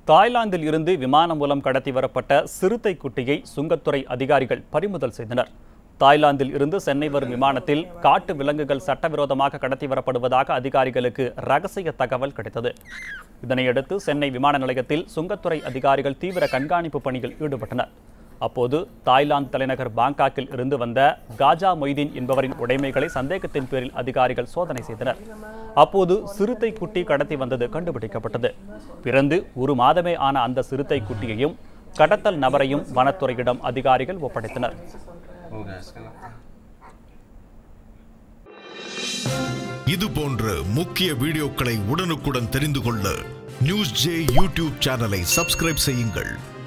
தாய்லாந்தில் இருந்து விமானம் மூலம் கடத்தி வரப்பட்ட சிறுத்தை குட்டியை சுங்கத்துறை அதிகாரிகள் பறிமுதல் செய்தனர் தாய்லாந்தில் இருந்து சென்னை வரும் விமானத்தில் காட்டு விலங்குகள் சட்டவிரோதமாக கடத்தி வரப்படுவதாக அதிகாரிகளுக்கு ரகசிய தகவல் கிடைத்தது இதனையடுத்து சென்னை விமான நிலையத்தில் சுங்கத்துறை அதிகாரிகள் தீவிர கண்காணிப்பு பணியில் ஈடுபட்டனர் அப்போது தாய்லாந்து தலைநகர் பாங்காக்கில் இருந்து வந்த காஜா மொய்தீன் என்பவரின் உடைமைகளை சந்தேகத்தின் பேரில் அதிகாரிகள் சோதனை செய்தனர் அப்போது சிறுத்தை குட்டி கடத்தி வந்தது கண்டுபிடிக்கப்பட்டது பிறந்து ஒரு மாதமே ஆன அந்த சிறுத்தை குட்டியையும் கடத்தல் நபரையும் வனத்துறையிடம் அதிகாரிகள் ஒப்படைத்தனர் हो गया इसका लगता है இது போன்ற முக்கிய வீடியோக்களை உடனுக்குடன் தெரிந்து கொள்ள நியூஸ் ஜே யூடியூப் சேனலை சப்ஸ்கிரைப் செய்யுங்கள்